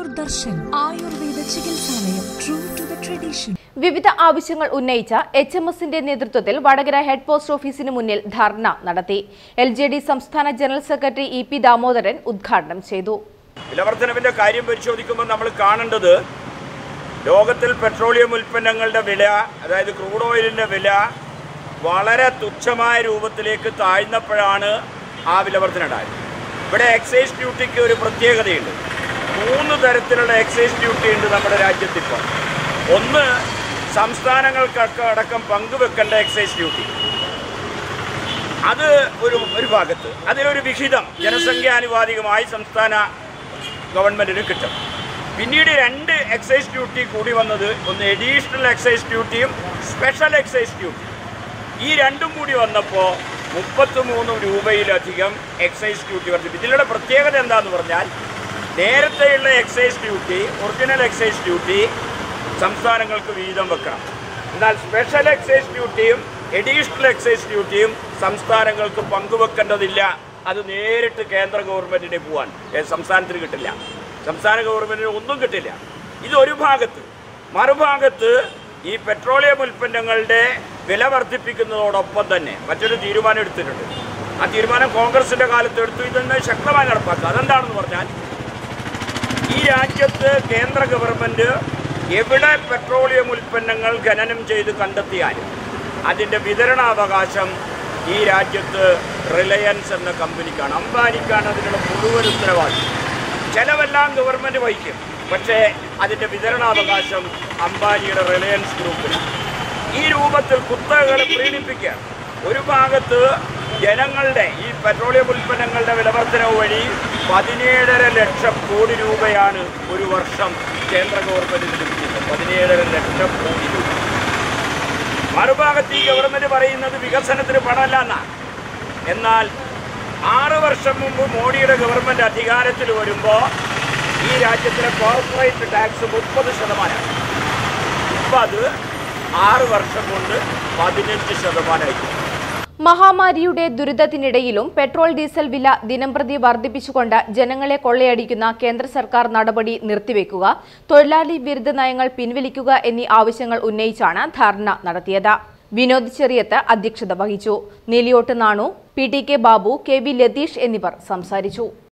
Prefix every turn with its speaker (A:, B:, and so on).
A: ആയുർ ദർശൻ ആയുർവേദ ചികിത്സാലയം true to the tradition
B: വിവിധ ആവശ്യങ്ങൾ ഉന്നയിച്ച എച്ച് എം എസിന്റെ നേതൃത്വത്തിൽ വടകര ഹെഡ് പോസ്റ്റ് ഓഫീസിന് മുന്നിൽ ധർണ നടത്തി എൽ ജെ ഡി സംസ്ഥാന general secretary E P Damodaran ഉദ്ഘാടനം ചെയ്തു
C: വിലവർദ്ധനവിന്റെ കാര്യം പരിശോധിക്കുമ്പോൾ നമ്മൾ കാണേണ്ടത് ലോകത്തിൽ പെട്രോളിയം ഉൽപ്പന്നങ്ങളുടെ വില അതായത് ക്രൂഡ് ഓയിലിന്റെ വില വളരെ തുച്ഛമായ രൂപത്തിലേക്ക് താഴ്ന്നപ്പോഴാണ് ആ വിലവർദ്ധന ഉണ്ടായത് ഇവിടെ എക്സൈസ് ഡ്യൂട്ടിക്ക് ഒരു പ്രത്യേകതയുണ്ട് മൂന്ന് തരത്തിലുള്ള എക്സൈസ് ഡ്യൂട്ടി ഉണ്ട് നമ്മുടെ രാജ്യത്തിപ്പോൾ ഒന്ന് സംസ്ഥാനങ്ങൾക്കൊക്കെ അടക്കം പങ്കുവെക്കേണ്ട എക്സൈസ് ഡ്യൂട്ടി അത് ഒരു ഒരു ഭാഗത്ത് അതിലൊരു വിഹിതം ജനസംഖ്യാനുപാതികമായി സംസ്ഥാന ഗവൺമെന്റിന് കിട്ടും പിന്നീട് രണ്ട് എക്സൈസ് ഡ്യൂട്ടി കൂടി വന്നത് ഒന്ന് എഡീഷണൽ എക്സൈസ് ഡ്യൂട്ടിയും സ്പെഷ്യൽ എക്സൈസ് ഡ്യൂട്ടി ഈ രണ്ടും കൂടി വന്നപ്പോൾ മുപ്പത്തിമൂന്ന് രൂപയിലധികം എക്സൈസ് ഡ്യൂട്ടി വർദ്ധിപ്പിച്ചു ഇതിലുള്ള പ്രത്യേകത എന്താന്ന് പറഞ്ഞാൽ നേരത്തെയുള്ള excise duty original excise duty സംസ്ഥാനങ്ങൾക്ക് വീതം വെക്കണം എന്നാൽ സ്പെഷ്യൽ എക്സൈസ് ഡ്യൂട്ടിയും എഡീഷണൽ എക്സൈസ് ഡ്യൂട്ടിയും സംസ്ഥാനങ്ങൾക്ക് പങ്കുവെക്കേണ്ടതില്ല അത് നേരിട്ട് കേന്ദ്ര ഗവൺമെന്റിന് പോവാൻ ഏ, സംസ്ഥാനത്തിന് കിട്ടില്ല സംസ്ഥാന ഗവൺമെന്റിന് ഒന്നും കിട്ടില്ല ഇത് ഒരു ഭാഗത്ത് മറുഭാഗത്ത് ഈ പെട്രോളിയം ഉൽപ്പന്നങ്ങളുടെ വില വർദ്ധിപ്പിക്കുന്നതോടൊപ്പം തന്നെ മറ്റൊരു തീരുമാനം എടുത്തിട്ടുണ്ട് ആ തീരുമാനം കോൺഗ്രസിന്റെ കാലത്ത് എടുത്തു ഇതൊന്ന് ശക്തമായി നടപ്പാക്കുക അതെന്താണെന്ന് പറഞ്ഞാൽ ഈ രാജ്യത്ത് കേന്ദ്ര ഗവൺമെന്റ് എവിടെ പെട്രോളിയം ഉൽപ്പന്നങ്ങൾ ഖനനം ചെയ്ത് കണ്ടെത്തിയാലും അതിൻ്റെ വിതരണാവകാശം ഈ രാജ്യത്ത് റിലയൻസ് എന്ന കമ്പനിക്കാണ് അംബാനിക്കാണ് അതിനുള്ള മുഴുവൻ ഉത്തരവാദിത്വം ചെലവെല്ലാം ഗവൺമെന്റ് വഹിക്കും പക്ഷേ അതിൻ്റെ വിതരണാവകാശം അംബാനിയുടെ റിലയൻസ് ഗ്രൂപ്പിനാണ് ഈ രൂപത്തിൽ കുത്തകകളെ പ്രീണിപ്പിക്കുക ഒരു ഭാഗത്ത് ജനങ്ങളുടെ ഈ പെട്രോളിയം ഉൽപ്പന്നങ്ങളുടെ വിലവർദ്ധനവ് വഴി പതിനേഴര ലക്ഷം കോടി രൂപയാണ് ഒരു വർഷം കേന്ദ്ര ഗവൺമെന്റിന് ലഭിക്കുന്നത് പതിനേഴര ലക്ഷം കോടി രൂപ മറുഭാഗത്ത് ഈ ഗവൺമെന്റ് പറയുന്നത് വികസനത്തിന് പണമല്ല എന്നാണ് എന്നാൽ ആറ് വർഷം മുമ്പ് മോഡിയുടെ ഗവൺമെന്റ് അധികാരത്തിൽ വരുമ്പോൾ ഈ രാജ്യത്തിലെ കോർപ്പറേറ്റ് ടാക്സ് മുപ്പത് ശതമാനമാണ് ഇപ്പം അത് ആറ് വർഷം കൊണ്ട് പതിനഞ്ച് ശതമാനമായി
B: മഹാമാരിയുടെ ദുരിതത്തിനിടയിലും പെട്രോൾ ഡീസൽ വില ദിനംപ്രതി വർദ്ധിപ്പിച്ചുകൊണ്ട് ജനങ്ങളെ കൊള്ളയടിക്കുന്ന കേന്ദ്ര സർക്കാർ നടപടി നിർത്തിവെക്കുക തൊഴിലാളി വിരുദ്ധ നയങ്ങൾ പിൻവലിക്കുക എന്നീ ആവശ്യങ്ങൾ ഉന്നയിച്ചാണ് ധർണ നടത്തിയത് വിനോദ് ചെറിയത്ത് അധ്യക്ഷത വഹിച്ചു Neeliyott Nanu P T K Babu K V Latheesh എന്നിവർ സംസാരിച്ചു